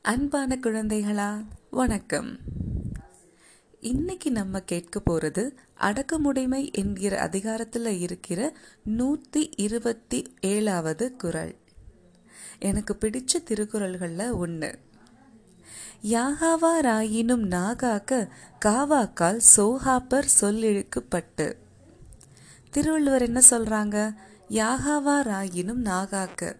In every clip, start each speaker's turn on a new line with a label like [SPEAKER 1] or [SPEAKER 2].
[SPEAKER 1] அன்பான குழந்தைகளா வணக்கம் இன்னைக்கு நம்ம கேட்க போறது அடக்கமுடைமை என்கிற அதிகாரத்துல இருக்கிற நூத்தி இருபத்தி ஏழாவது குறள் எனக்கு பிடிச்ச திருக்குறள்கள்ல ஒன்று யாகாவாராயினும் நாகாக்க காவாக்கால் சோகாப்பர் சொல்லிழுக்குப்பட்டு திருவள்ளுவர் என்ன சொல்றாங்க யாகாவாராயினும் நாகாக்க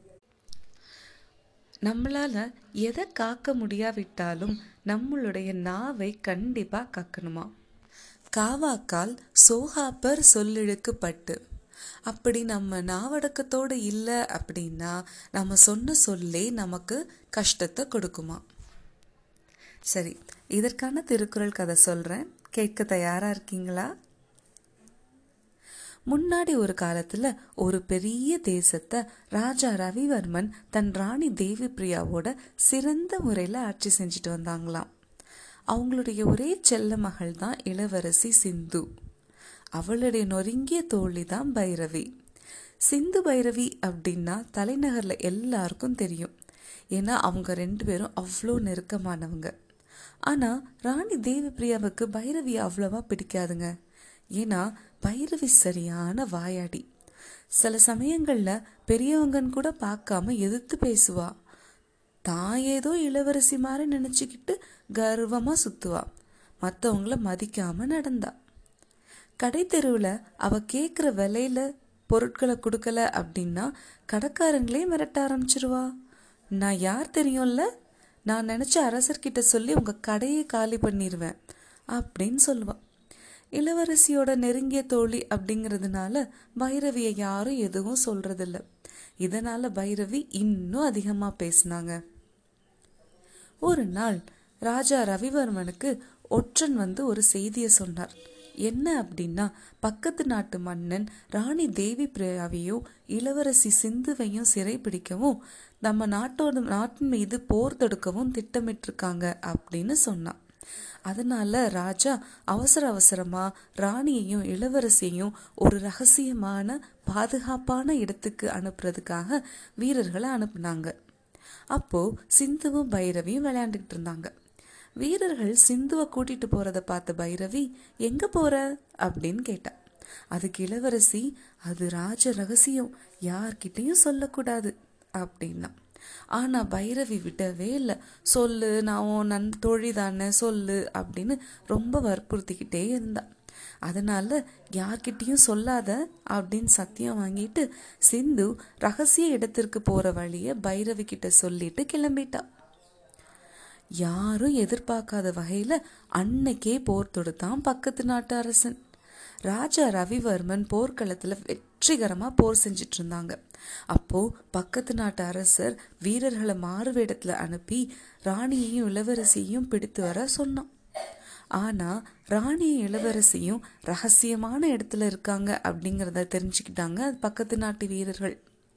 [SPEAKER 1] நம்மளால எதை காக்க முடியாவிட்டாலும் நம்மளுடைய நாவை கண்டிப்பா காக்கணுமா காவாக்கால் சோகாப்பர் சொல்லிழுக்கு பட்டு அப்படி நம்ம நாவடக்கத்தோடு இல்லை அப்படின்னா நம்ம சொன்ன சொல்லே நமக்கு கஷ்டத்தை கொடுக்குமா சரி இதற்கான திருக்குறள் கதை சொல்றேன் கேட்க தயாரா இருக்கீங்களா முன்னாடி ஒரு காலத்துல ஒரு பெரிய தேசத்தை ராஜா ரவிவர்மன் தன் ராணி தேவி பிரியாவோட சிறந்த முறையில ஆட்சி செஞ்சுட்டு வந்தாங்களாம் அவங்களுடைய ஒரே செல்ல மகள் தான் இளவரசி சிந்து அவளுடைய நொறுங்கிய தோழி தான் பைரவி சிந்து பைரவி அப்படின்னா தலைநகர்ல எல்லாருக்கும் தெரியும் ஏன்னா அவங்க ரெண்டு பேரும் அவ்வளோ நெருக்கமானவங்க ஆனா ராணி தேவி பிரியாவுக்கு பைரவி அவ்வளவா பிடிக்காதுங்க ஏன்னா பைரவி சரியான வாயாடி சில சமயங்கள்ல பெரியவங்கன்னு கூட பார்க்காம எதிர்த்து பேசுவா தான் ஏதோ இளவரசி மாதிரி நினைச்சுக்கிட்டு கர்வமா சுத்துவா மற்றவங்கள மதிக்காம நடந்தா கடை தெருவுல அவ கேக்குற விலையில பொருட்களை கொடுக்கல அப்படின்னா கடைக்காரங்களே மிரட்ட ஆரம்பிச்சிருவா நான் யார் தெரியும்ல நான் நினைச்ச அரசர்கிட்ட சொல்லி உங்க கடையை காலி பண்ணிடுவேன் அப்படின்னு சொல்லுவா இளவரசியோட நெருங்கிய தோழி அப்படிங்கிறதுனால பைரவியை யாரும் எதுவும் சொல்றதில்ல இதனால பைரவி இன்னும் அதிகமா பேசினாங்க ஒரு நாள் ராஜா ரவிவர்மனுக்கு ஒற்றன் வந்து ஒரு செய்தியை சொன்னார் என்ன அப்படின்னா பக்கத்து நாட்டு மன்னன் ராணி தேவி பிரியாவையும் இளவரசி சிந்துவையும் சிறை பிடிக்கவும் நம்ம நாட்டோட நாட்டின் மீது போர் தொடுக்கவும் திட்டமிட்டிருக்காங்க அப்படின்னு சொன்னான் அதனால ராஜா அவசர அவசரமா ராணியையும் இளவரசியையும் ஒரு ரகசியமான பாதுகாப்பான இடத்துக்கு அனுப்புறதுக்காக வீரர்களை அனுப்புனாங்க அப்போ சிந்துவும் பைரவியும் விளையாண்டுகிட்டு இருந்தாங்க வீரர்கள் சிந்துவை கூட்டிட்டு போறத பார்த்த பைரவி எங்க போற அப்படின்னு கேட்டா அதுக்கு இளவரசி அது ராஜ ரகசியம் யார்கிட்டயும் சொல்லக்கூடாது அப்படின்னா ஆனா பைரவி விடவே இல்லை சொல்லு நான் உன் நன் தோழி தானே சொல்லு அப்படின்னு ரொம்ப வற்புறுத்திக்கிட்டே இருந்தா அதனால யார்கிட்டயும் சொல்லாத அப்படின்னு சத்தியம் வாங்கிட்டு சிந்து ரகசிய இடத்திற்கு போற வழிய பைரவி கிட்ட சொல்லிட்டு கிளம்பிட்டா யாரும் எதிர்பார்க்காத வகையில அன்னைக்கே போர் தொடுத்தான் பக்கத்து நாட்டு அரசன் ராஜா ரவிவர்மன் போர்க்களத்துல வெற்றிகரமா போர் செஞ்சிட்டு இருந்தாங்க அப்போ பக்கத்து நாட்டு அரசர் வீரர்களை மாறு வேடத்துல அனுப்பி ராணியையும் இளவரசியையும் பிடித்து வர சொன்னான் ஆனா ராணியும் இளவரசியும் ரகசியமான இடத்துல இருக்காங்க அப்படிங்கறத தெரிஞ்சுக்கிட்டாங்க பக்கத்து நாட்டு வீரர்கள்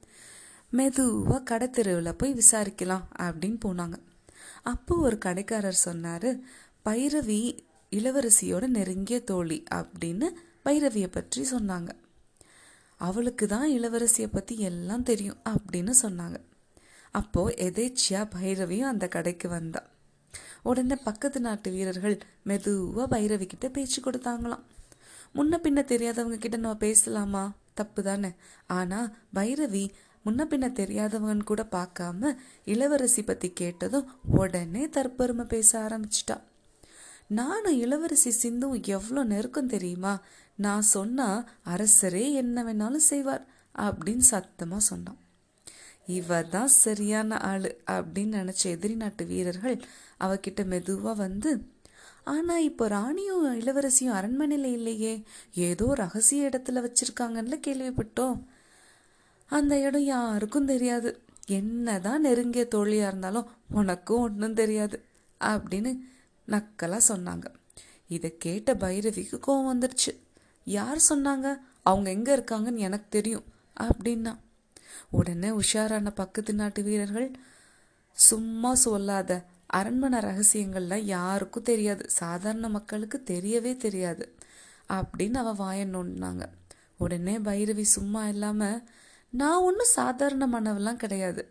[SPEAKER 1] மெதுவா கடத்தெருவில் போய் விசாரிக்கலாம் அப்படின்னு போனாங்க அப்போ ஒரு கடைக்காரர் சொன்னாரு பைரவி இளவரசியோட நெருங்கிய தோழி அப்படின்னு பைரவியை பற்றி சொன்னாங்க அவளுக்கு தான் இளவரசியை பத்தி எல்லாம் தெரியும் அப்படின்னு சொன்னாங்க அப்போ எதேச்சியா பைரவியும் அந்த கடைக்கு வந்தா உடனே பக்கத்து நாட்டு வீரர்கள் மெதுவா பைரவி கிட்ட பேச்சு கொடுத்தாங்களாம் முன்ன பின்ன தெரியாதவங்க கிட்ட நம்ம பேசலாமா தப்பு தானே ஆனா பைரவி முன்ன பின்ன தெரியாதவங்கன்னு கூட பார்க்காம இளவரசி பத்தி கேட்டதும் உடனே தற்பெருமை பேச ஆரம்பிச்சிட்டா நானும் இளவரசி சிந்தும் எவ்வளோ நெருக்கம் தெரியுமா நான் சொன்னா அரசரே என்ன வேணாலும் செய்வார் அப்படின்னு சத்தமா சொன்னான் இவ தான் சரியான ஆளு அப்படின்னு நினைச்ச எதிரி நாட்டு வீரர்கள் அவகிட்ட மெதுவா வந்து ஆனா இப்போ ராணியும் இளவரசியும் அரண்மனையில இல்லையே ஏதோ ரகசிய இடத்துல வச்சிருக்காங்கன்னு கேள்விப்பட்டோம் அந்த இடம் யாருக்கும் தெரியாது என்னதான் நெருங்கிய தோழியா இருந்தாலும் உனக்கும் ஒன்றும் தெரியாது அப்படின்னு நக்கலா சொன்னாங்க இதை கேட்ட பைரவிக்கு கோவம் வந்துடுச்சு யார் சொன்னாங்க அவங்க எங்க இருக்காங்கன்னு எனக்கு தெரியும் அப்படின்னா உடனே உஷாரான பக்கத்து நாட்டு வீரர்கள் சும்மா சொல்லாத அரண்மனை ரகசியங்கள்லாம் யாருக்கும் தெரியாது சாதாரண மக்களுக்கு தெரியவே தெரியாது அப்படின்னு அவ வாய நோண்டினாங்க உடனே பைரவி சும்மா இல்லாம நான் ஒன்றும் சாதாரணமானவெல்லாம் கிடையாது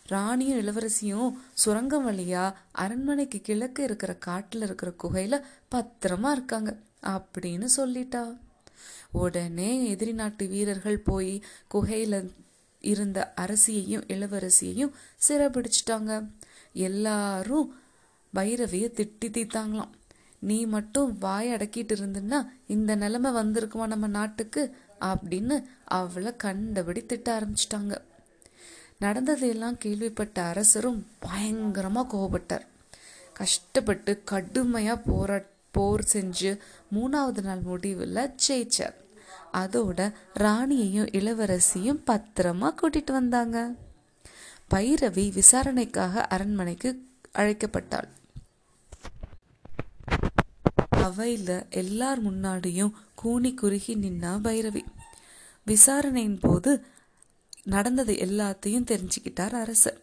[SPEAKER 1] ராணியும் இளவரசியும் சுரங்கம் வழியா அரண்மனைக்கு கிழக்கு இருக்கிற காட்டுல இருக்கிற குகையில பத்திரமா இருக்காங்க அப்படின்னு சொல்லிட்டா உடனே எதிரி நாட்டு வீரர்கள் போய் குகையில இருந்த அரசியையும் இளவரசியையும் சிறைபிடிச்சிட்டாங்க எல்லாரும் பைரவிய திட்டி தீத்தாங்களாம் நீ மட்டும் வாய் அடக்கிட்டு இருந்தன்னா இந்த நிலைமை வந்திருக்குமா நம்ம நாட்டுக்கு அப்படின்னு அவளை கண்டபடி திட்ட ஆரம்பிச்சிட்டாங்க நடந்ததையெல்லாம் கேள்விப்பட்ட அரசரும் பயங்கரமா கோபப்பட்டார் கஷ்டப்பட்டு கடுமையா போரா போர் செஞ்சு மூணாவது நாள் முடிவில் ஜெயிச்சார் அதோட ராணியையும் இளவரசியும் பத்திரமா கூட்டிட்டு வந்தாங்க பைரவி விசாரணைக்காக அரண்மனைக்கு அழைக்கப்பட்டாள் அவையில எல்லார் முன்னாடியும் கூனி குறுகி நின்னா பைரவி விசாரணையின் போது நடந்தது எல்லாத்தையும் தெரிஞ்சுக்கிட்டார் அரசர்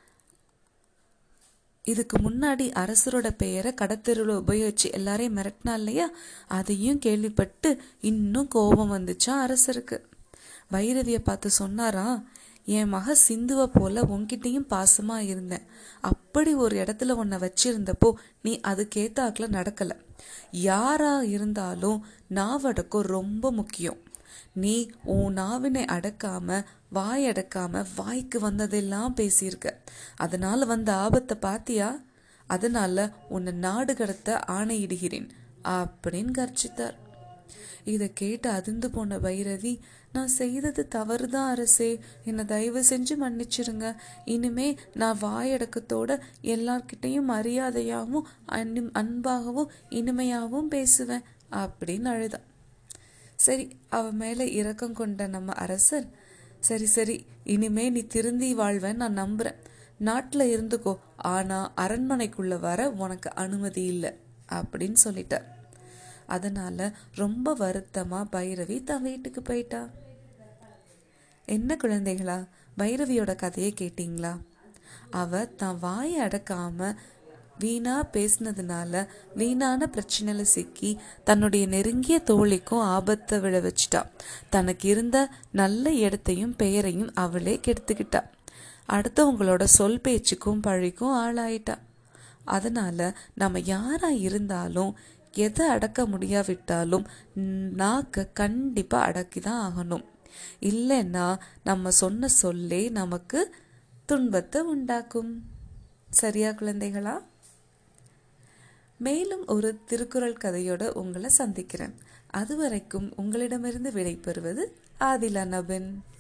[SPEAKER 1] இதுக்கு முன்னாடி அரசரோட பெயரை கடத்தெருவில் உபயோகிச்சு எல்லாரையும் மிரட்டினா இல்லையா அதையும் கேள்விப்பட்டு இன்னும் கோபம் வந்துச்சா அரசருக்கு பைரவிய பார்த்து சொன்னாராம் என் மக சிந்துவை போல உன்கிட்டயும் பாசமா இருந்தேன் அப்படி ஒரு இடத்துல உன்னை வச்சிருந்தப்போ நீ அதுக்கேத்தாக்குல நடக்கல யாரா இருந்தாலும் நாவடக்கம் ரொம்ப முக்கியம் நீ உன் நாவினை அடக்காம வாய் அடக்காம வாய்க்கு வந்ததெல்லாம் பேசியிருக்க அதனால வந்த ஆபத்தை பாத்தியா அதனால உன்னை நாடு கடத்த ஆணையிடுகிறேன் அப்படின்னு கர்ஜித்தார் இதை கேட்டு அதிர்ந்து போன பைரவி நான் செய்தது தவறுதான் அரசே என்னை தயவு செஞ்சு மன்னிச்சிருங்க இனிமே நான் வாயடக்கத்தோட எல்லார்கிட்டையும் மரியாதையாகவும் அன்பு அன்பாகவும் இனிமையாகவும் பேசுவேன் அப்படின்னு அழுதான் சரி அவ மேல இரக்கம் கொண்ட நம்ம அரசர் சரி சரி இனிமே நீ திருந்தி வாழ்வேன் நான் நம்புறேன் நாட்டுல இருந்துக்கோ ஆனா அரண்மனைக்குள்ள வர உனக்கு அனுமதி இல்லை அப்படின்னு சொல்லிட்டார் அதனால ரொம்ப வருத்தமா பைரவி தன் வீட்டுக்கு போயிட்டா என்ன குழந்தைகளா பைரவியோட கதையை கேட்டீங்களா அவ தான் வாயை அடக்காம வீணா பேசினதுனால வீணான பிரச்சனையில சிக்கி தன்னுடைய நெருங்கிய தோழிக்கும் ஆபத்தை விழ வச்சிட்டா தனக்கு இருந்த நல்ல இடத்தையும் பெயரையும் அவளே கெடுத்துக்கிட்டா அடுத்தவங்களோட சொல் பேச்சுக்கும் பழிக்கும் ஆளாயிட்டா அதனால நம்ம யாரா இருந்தாலும் எதை அடக்க முடியாவிட்டாலும் நாக்க கண்டிப்பா அடக்கி தான் ஆகணும் இல்லைன்னா நம்ம சொன்ன சொல்லே நமக்கு துன்பத்தை உண்டாக்கும் சரியா குழந்தைகளா மேலும் ஒரு திருக்குறள் கதையோட உங்களை சந்திக்கிறேன் அதுவரைக்கும் உங்களிடமிருந்து விடை பெறுவது ஆதிலா நபின்